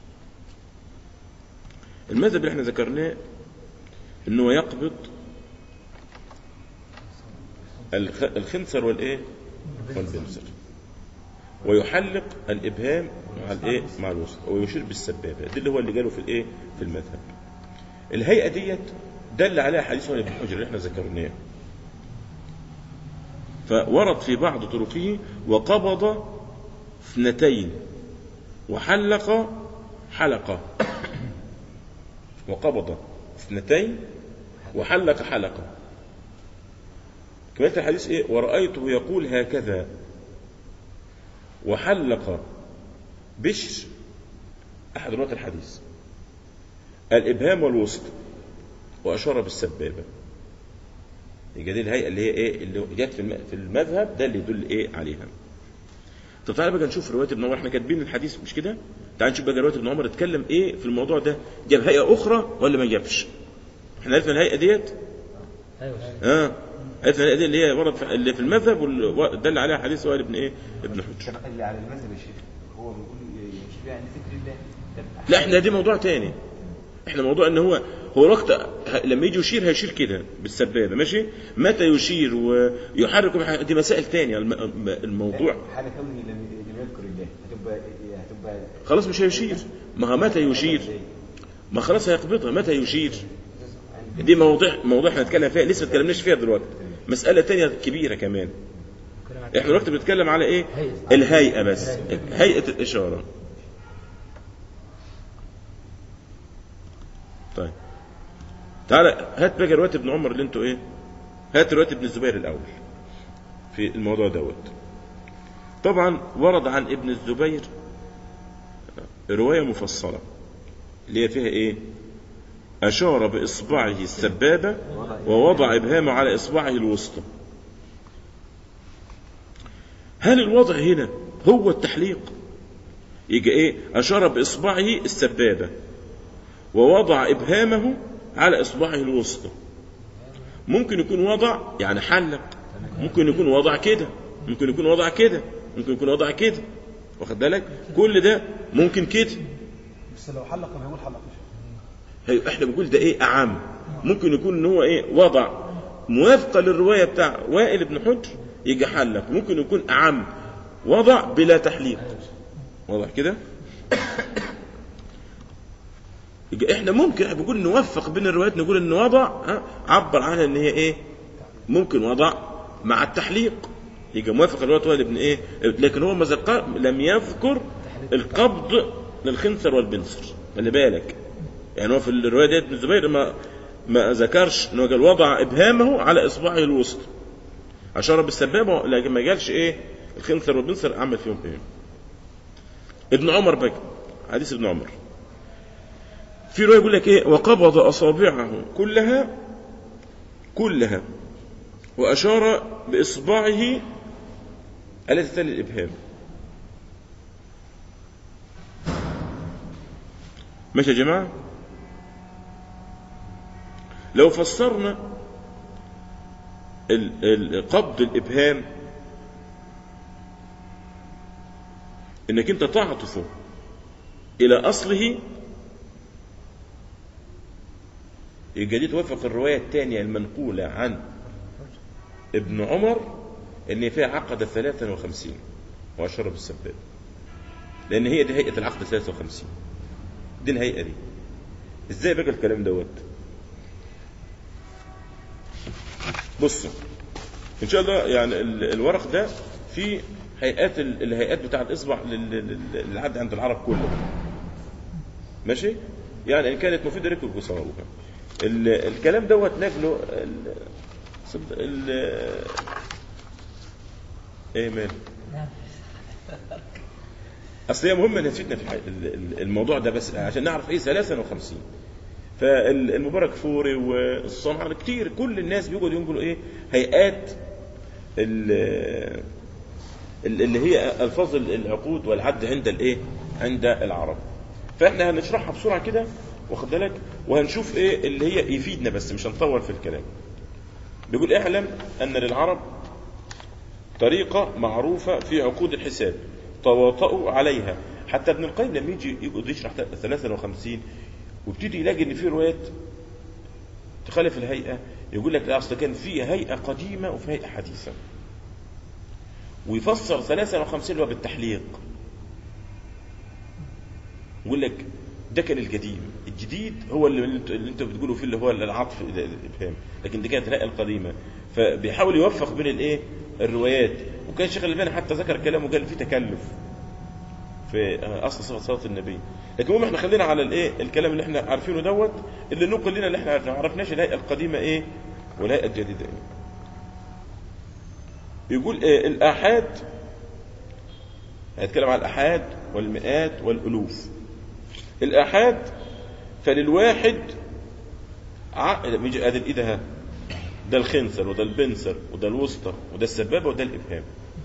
المذهب اللي احنا ذكرناه انه يقبض الخ- الخنصر والايه والبنصر ويحلق الابهام مع الايه مع الوسط ويشير بالسبابه ده اللي هو اللي قاله في الايه في المذهب الهيئه ديت دل عليها حديث ابن حجر اللي احنا ذكرناه فورد في بعض طرقه وقبض اثنتين وحلق حلقه وقبض اثنتين وحلق حلقه كمالة الحديث ايه ورأيته يقول هكذا وحلق بشر أحد رواة الحديث الإبهام والوسط وأشار بالسبابة يبقى دي الهيئة اللي هي إيه اللي جت في الم- في المذهب ده اللي يدل إيه عليها طب تعالى بقى نشوف رواية ابن عمر احنا كاتبين الحديث مش كده تعال نشوف بقى رواية ابن عمر اتكلم إيه في الموضوع ده جاب هيئة أخرى ولا ما جابش احنا عرفنا الهيئة ديت ايوه اه عرفنا الهيئة دي اللي هي ورد في اللي في المذهب ودل عليها حديث وائل ابن ايه ابن حجر طب اللي على المذهب يا شيخ هو بيقول يمشي بيه عند ذكر الله طب لا احنا دي موضوع تاني احنا موضوع ان هو هو وقت ه- لما يجي يشير هيشير كده بالسبابه ماشي متى يشير ويحرك بح- دي مسائل تانية الم- الموضوع حال كونه لم لم يذكر الله هتبقى هتبقى خلاص مش هيشير ما هو متى يشير ما خلاص هيقبضها متى يشير دي موضوع موضوع احنا هنتكلم فيها لسه ما اتكلمناش فيها دلوقتي مسألة تانية كبيرة كمان احنا دلوقتي بنتكلم على ايه هيئة. الهيئة بس هيئة الإشارة طيب تعالى هات بقى رواية ابن عمر اللي انتوا ايه هات رواية ابن الزبير الأول في الموضوع دوت طبعا ورد عن ابن الزبير رواية مفصلة اللي هي فيها ايه أشار بإصبعه السبابة ووضع إبهامه على إصبعه الوسطى هل الوضع هنا هو التحليق يجي ايه أشار بإصبعه السبابة ووضع إبهامه على إصبعه الوسطى ممكن يكون وضع يعني حلق ممكن يكون وضع كده ممكن يكون وضع كده ممكن يكون وضع كده واخد بالك كل ده ممكن كده بس لو حلق كان هيقول حلق مش هي احنا بنقول ده ايه اعم ممكن يكون ان هو ايه وضع موافقه للروايه بتاع وائل بن حجر يجي حلق ممكن يكون اعم وضع بلا تحليق واضح كده يبقى احنا ممكن احنا بنقول نوفق بين الروايات نقول ان وضع ها، عبر عنها ان هي ايه ممكن وضع مع التحليق يبقى موافق الروايه وائل بن ايه لكن هو ما ذكر لم يذكر القبض للخنصر والبنصر خلي بالك يعني هو في الروايه ديت ابن الزبير ما ما ذكرش انه قال وضع ابهامه على اصبعه الوسطى اشار بالسبابه لكن ما قالش ايه الخنصر والبنصر عمل فيهم ايه ابن عمر بقى حديث ابن عمر في روايه يقول لك ايه وقبض اصابعه كلها كلها واشار باصبعه التي تلي الابهام ماشي يا جماعه لو فسرنا ال- ال- قبض الابهام انك انت تعطفه الى اصله يبقى دي توافق الروايه الثانيه المنقوله عن ابن عمر ان فيها عقد 53 واشار بالسباب لان هي دي هيئه العقد 53 دي الهيئه دي ازاي بقى الكلام دوت بصوا ان شاء الله يعني ال- الورق ده فيه هيئات ال- الهيئات بتاع الاصبع لل- لل- للعد عند العرب كله ماشي يعني ان كانت مفيده ركب بصوابها ال- الكلام دوت نجله ال- صد- ال- ايه مال نعم اصل هي مهمه نسيتنا في الح- ال- ال- الموضوع ده بس عشان نعرف ايه 53 فالمبارك فوري والصنعاني كتير كل الناس بيقعدوا ينقلوا ايه هيئات ال- ال- اللي هي الفاظ العقود والعد عند الايه عند العرب فاحنا هنشرحها بسرعه كده واخد بالك وهنشوف ايه اللي هي يفيدنا بس مش هنطول في الكلام بيقول اعلم ان للعرب طريقة معروفة في عقود الحساب تواطؤوا عليها حتى ابن القيم لما يجي يقعد يشرح 53 ويبتدي يلاقي ان في روايات تخالف الهيئة يقول لك لا اصل كان في هيئة قديمة وفي هيئة حديثة ويفسر 53 اللي هو بالتحليق يقول لك ده كان القديم الجديد هو اللي انت- اللي انتوا بتقولوا فيه اللي هو العطف الابهام لكن دي كانت الهيئه القديمه فبيحاول يوفق بين الايه الروايات وكان الشيخ الالباني حتى ذكر كلام وقال في تكلف في اصل صفه صلاه النبي لكن المهم احنا خلينا على الايه الكلام اللي احنا عارفينه دوت اللي نقل لنا اللي احنا ما عرفناش الهيئه القديمه ايه والهيئه الجديده ايه يقول ايه الاحاد هيتكلم على الاحاد والمئات والالوف الآحاد فللواحد ع... بيجي ادي الايد اهي ده الخنصر وده البنصر وده الوسطى وده السبابه وده الابهام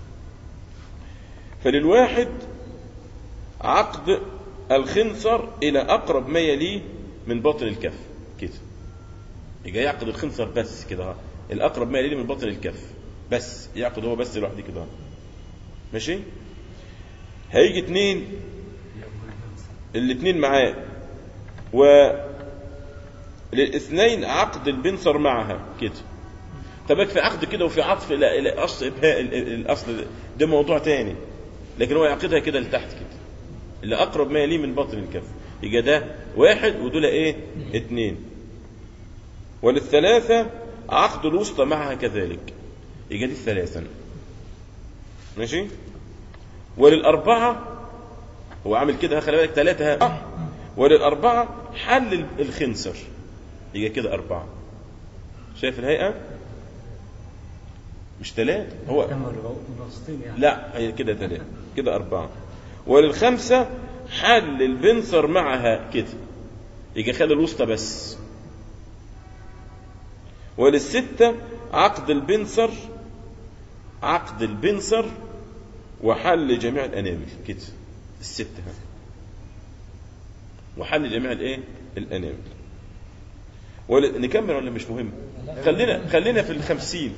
فللواحد عقد الخنصر الى اقرب ما يليه من باطن الكف كده يجي يعقد الخنصر بس كده ها. الاقرب ما يليه من باطن الكف بس يعقد هو بس لوحده كده ها. ماشي هيجي اتنين الاثنين معاه و للاثنين عقد البنصر معها كده طب في عقد كده وفي عطف الى الى اصل ابهاء ال- ال- الاصل ده موضوع تاني لكن هو يعقدها كده لتحت كده اللي اقرب ما يليه من باطن الكف يبقى ده واحد ودول ايه اثنين وللثلاثه عقد الوسطى معها كذلك يبقى دي الثلاثه ماشي وللاربعه هو عامل كده خلي بالك ثلاثة وللأربعة حل الخنصر يبقى كده أربعة شايف الهيئة؟ مش ثلاثة هو هم الوسطين يعني لا هي كده ثلاثة كده أربعة وللخمسة حل البنصر معها كده يبقى خلي الوسطى بس وللستة عقد البنصر عقد البنصر وحل جميع الأنامل كده الستة ها. وحل جميع الايه الانامل ولا نكمل ولا مش مهم خلينا خلينا في الخمسين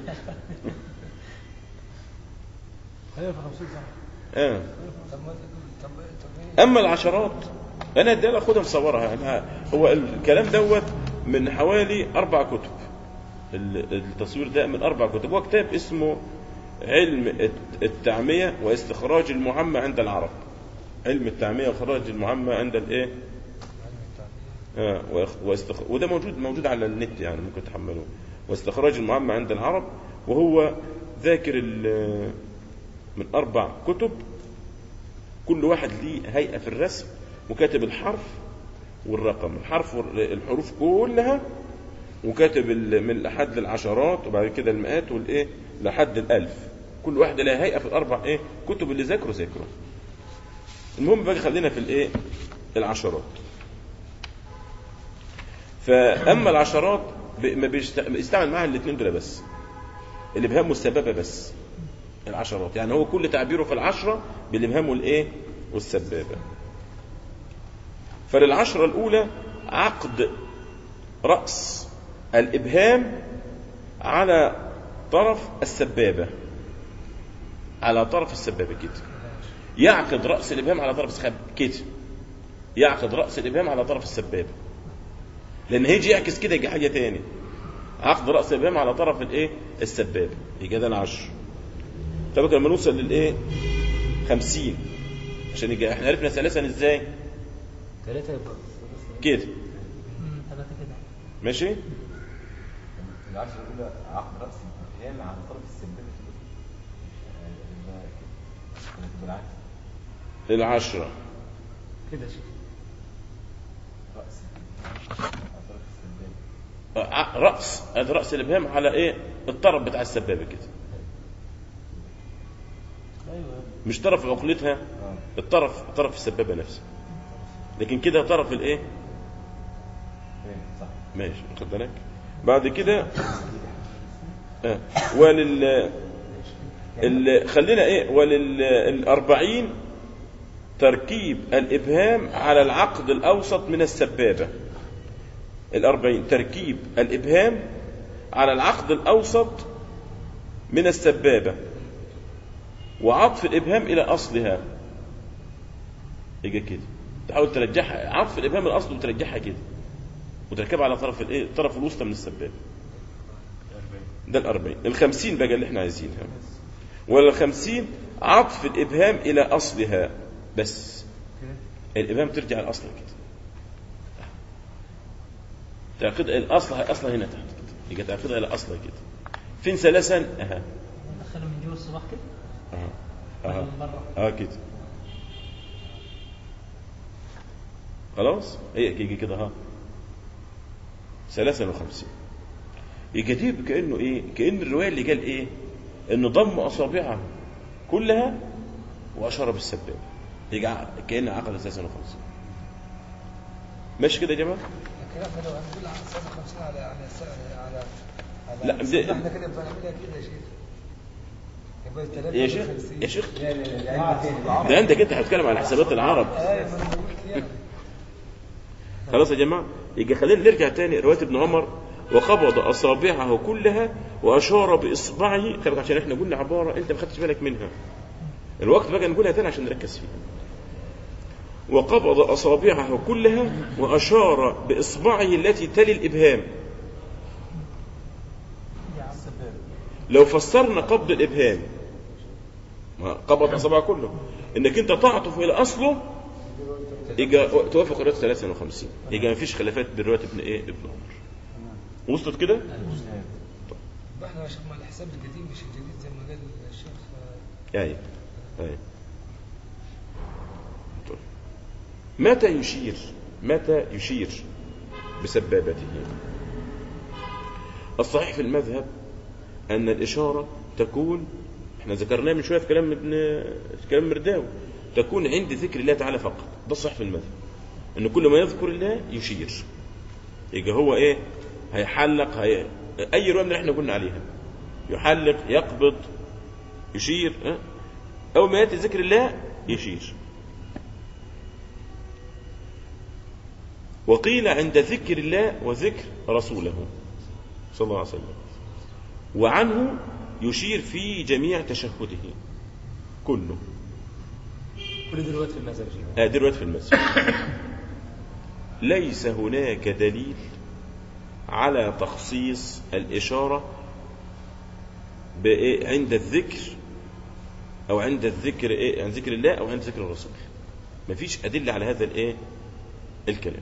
خلينا في 50 سنه آه. طب ما طب طب ايه اما العشرات انا ادي اخدها مصورها أنا هو الكلام دوت من حوالي اربع كتب ال- التصوير ده من اربع كتب هو كتاب اسمه علم الت- التعميه واستخراج المعمى عند العرب علم التعميه واخراج المعمى عند الايه آه وإخ- واستخ... وده موجود موجود على النت يعني ممكن تحملوه واستخراج المعمى عند العرب وهو ذاكر ال- من اربع كتب كل واحد ليه هيئه في الرسم وكاتب الحرف والرقم الحرف والحروف كلها وكاتب ال- من لحد العشرات وبعد كده المئات والايه لحد الالف كل واحده لها هيئه في الاربع ايه كتب اللي ذاكروا ذاكروا المهم بقى خلينا في الايه العشرات فاما العشرات ب- ما بيست- بيستعمل معاها الاثنين دول بس الابهام والسبابه بس العشرات يعني هو كل تعبيره في العشره بالابهام والايه والسبابه فللعشره الاولى عقد راس الابهام على طرف السبابه على طرف السبابه كده يعقد راس الابهام على طرف السبابه كده يعقد راس الابهام على طرف السبابه لان هيجي يعكس كده يجي حاجه تاني عقد راس الابهام على طرف الايه السبابه يجي ده العشر طب لما نوصل للايه 50 عشان يجي احنا عرفنا ثلاثا ازاي ثلاثة يبقى كده مم، ثلاثة كده ماشي العشرة الأولى عقد رأس الإبهام على طرف السبابة في الأذن. يبقى كده بالعكس للعشرة كده شوف رأس على طرف السبابة ع- رأس ادي رأس الإبهام على إيه الطرف بتاع السبابة كده أيوه مش طرف عقلتها اه الطرف طرف السبابة نفسه لكن كده طرف الإيه فاهم صح ماشي واخد بالك بعد كده آه. ولل ال... خلينا ايه ولل الأربعين تركيب الإبهام على العقد الأوسط من السبابة الأربعين تركيب الإبهام على العقد الأوسط من السبابة وعطف الإبهام إلى أصلها يجي كده تحاول ترجعها عطف الإبهام الأصل وترجعها كده وتركبها على طرف الايه الطرف الوسطى من السبابه ده الأربعين الخمسين بقى اللي احنا عايزينها ولا الخمسين عطف الإبهام إلى أصلها بس الإبهام ترجع لأصل كده تعقد الأصل أصلها هنا تحت كده يبقى تعقدها إلى أصلها كده فين ثلاثا أها ندخله من جوه الصباح كده أها ولا أها من بره اه كده خلاص هي يجي كده ها ثلاثة وخمسين يجي دي كأنه ايه كأن الرواية اللي قال ايه انه ضم اصابعه كلها واشار بالسبابة يجي ع- كأن عقد ثلاثة وخمسين ماشي كده يا جماعة لكن احنا لو هنقول على 57 على على س- على على لا، بدي- احنا كده بنعملها كده يا شيخ يبقى ثلاثة يا شيخ وخمسين. يا شيخ لا لا لا العلم تاني ده انت كده هتتكلم على حسابات العرب ايوه ما انا قلت يعني خلاص يا جماعة يجي خلينا نرجع تاني رواية ابن عمر وقبض أصابعه كلها وأشار بإصبعه خلي بالك عشان احنا قلنا عبارة أنت ما خدتش بالك منها الوقت بقى نقولها تاني عشان نركز فيها وقبض أصابعه كلها وأشار بإصبعه التي تلي الإبهام لو فسرنا قبض الإبهام ما قبض أصابعه كله إنك أنت تعطف إلى أصله يجي توافق رواية 53 يجي ما فيش خلافات بين رواية ابن إيه ابن عمر وصلت كده؟ يبقى احنا يا شيخ مع الحساب القديم مش الجديد زي ما قال الشيخ آه، أي أي طيب. متى يشير متى يشير بسبابته الصحيح في المذهب أن الإشارة تكون احنا ذكرناه من شوية في كلام ابن في كلام مرداوي تكون عند ذكر الله تعالى فقط ده الصحيح في المذهب أن كل ما يذكر الله يشير يبقى هو إيه هيحلق هي... أي رواية من اللي احنا قلنا عليها يحلق يقبض يشير ها؟ أول ما يأتي ذكر الله يشير وقيل عند ذكر الله وذكر رسوله صلى الله عليه وسلم وعنه يشير في جميع تشهده كله كل دلوقتي في المذهب يا جماعة. آه دي رواية في المسجد ليس هناك دليل على تخصيص الإشارة بإيه عند الذكر أو عند الذكر إيه عند ذكر الله أو عند ذكر الرسول مفيش أدلة على هذا الإيه الكلام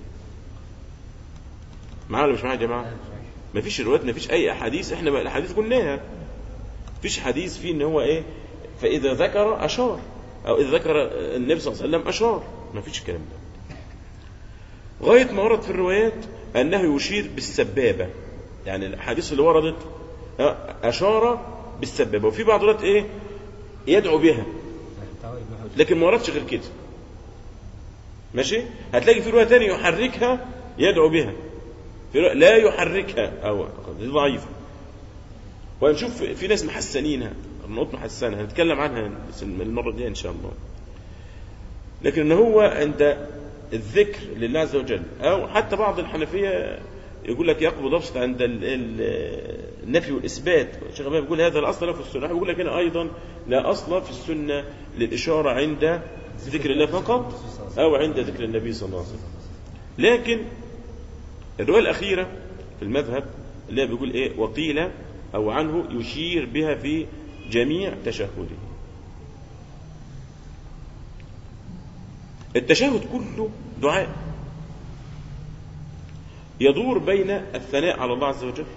معانا ولا مش معايا يا جماعة مفيش روايات مفيش أي أحاديث إحنا بقى الأحاديث قلناها مفيش حديث فيه إن هو إيه فإذا ذكر أشار أو إذا ذكر النبي صلى الله عليه وسلم أشار مفيش الكلام ده غاية ما ورد في الروايات أنه يشير بالسبابة يعني الأحاديث اللي وردت آه، أشار بالسبابة وفي بعض الروايات إيه يدعو بها تعالى ابن حجر لكن ما وردش غير كده ماشي هتلاقي في روايه ثانيه يحركها يدعو بها في رواية لا يحركها او دي ضعيفه وهنشوف في ناس محسنينها النقط محسنه هنتكلم عنها المره الجايه ان شاء الله لكن ان هو عند الذكر لله عز وجل او حتى بعض الحنفيه يقول لك يقبض ابسط عند ال- ال- النفي والاثبات الشيخ الألباني بيقول هذا الاصل له في السنه يقول لك هنا ايضا لا اصل في السنه للاشاره عند ذكر الله فقط او عند ذكر النبي صلى الله عليه وسلم لكن الروايه الاخيره في المذهب اللي هي بيقول ايه وقيل او عنه يشير بها في جميع تشهده التشهد كله دعاء يدور بين الثناء على الله عز وجل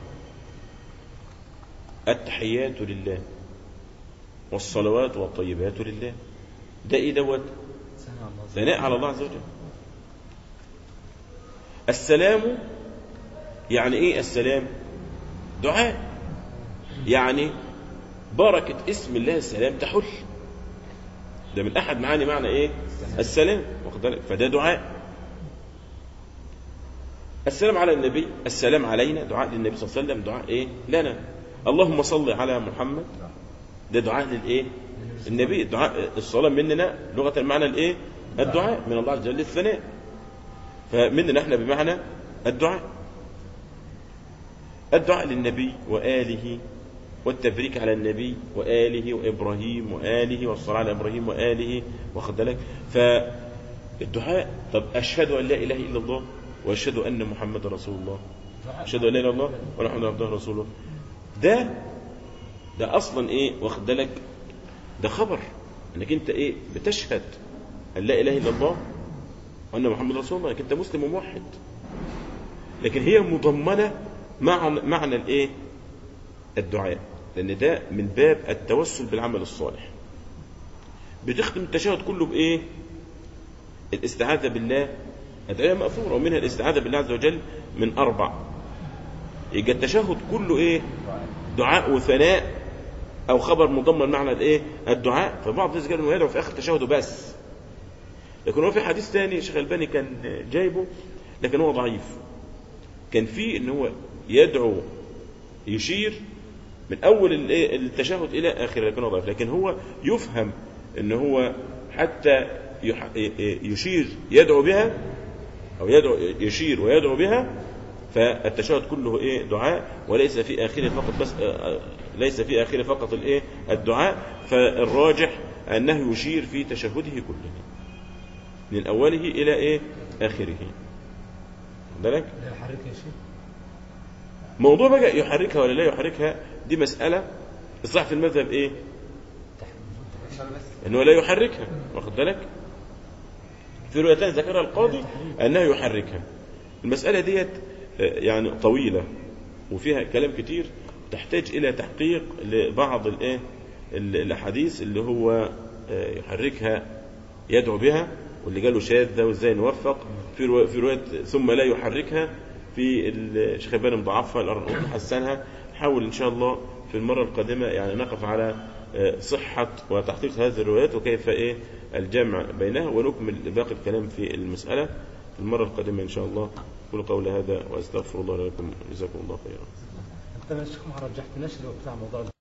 التحيات لله والصلوات والطيبات لله ده ايه دوت سنة الله ثناء على الله عز وجل السلام يعني ايه السلام دعاء يعني بركة اسم الله السلام تحل ده من احد معاني معنى ايه السلام واخد بالك فده دعاء السلام على النبي السلام علينا دعاء للنبي صلى الله عليه وسلم دعاء ايه لنا اللهم صل على محمد ده دعاء للايه النبي دعاء الصلاه مننا لغه المعنى الايه الدعاء من الله عز وجل الثناء فمننا احنا بمعنى الدعاء الدعاء للنبي واله والتبريك على النبي واله وابراهيم واله والصلاه على ابراهيم واله واخد بالك فالدعاء طب اشهد ان لا اله الا الله واشهد ان محمد رسول الله اشهد ان لا اله الا الله وان محمد عبده ورسوله ده ده اصلا ايه واخد بالك ده خبر انك انت ايه بتشهد ان لا اله الا الله وان محمد رسول الله انك انت مسلم وموحد لكن هي مضمنه مع معنى الايه الدعاء لان ده من باب التوسل بالعمل الصالح بتختم التشهد كله بايه الاستعاذه بالله أدعية مأثورة ومنها الاستعاذة بالله عز وجل من أربع يبقى التشهد كله إيه دعاء وثناء أو خبر مضمن معنى الإيه الدعاء فبعض الناس قالوا إنه يدعو في آخر تشهده بس لكن هو في حديث ثاني شيخ الباني كان جايبه لكن هو ضعيف كان فيه إن هو يدعو يشير من أول الإيه التشهد إلى آخره لكن هو ضعيف لكن هو يفهم إن هو حتى يح- يشير يدعو بها أو يدعو يشير ويدعو بها فالتشهد كله ايه دعاء وليس في اخره فقط بس آه، ليس في اخره فقط الايه الدعاء فالراجح انه يشير في تشهده كله من اوله الى ايه اخره واخد بالك لا يحرك يا شيخ موضوع بقى يحركها ولا لا يحركها دي مساله الصح في المذهب ايه انه لا يحركها واخد بالك في روايتين ذكرها القاضي انه يحركها المساله ديت آه، يعني طويله وفيها كلام كتير تحتاج الى تحقيق لبعض الايه ال- الاحاديث اللي هو آه، يحركها يدعو بها واللي قالوا شاذه وازاي نوفق في روا- في روايه ثم لا يحركها في الشيخ الباني مضاعفها الارناؤوط حسنها نحاول ان شاء الله في المره القادمه يعني نقف على آه، صحه وتحقيق هذه الروايات وكيف ايه الجمع بينها ونكمل باقي الكلام في المساله في المره القادمه ان شاء الله قولوا قولي هذا واستغفر الله لكم جزاكم الله خيرا انت يا شيخ ما رجحتناش اللي هو بتاع موضوع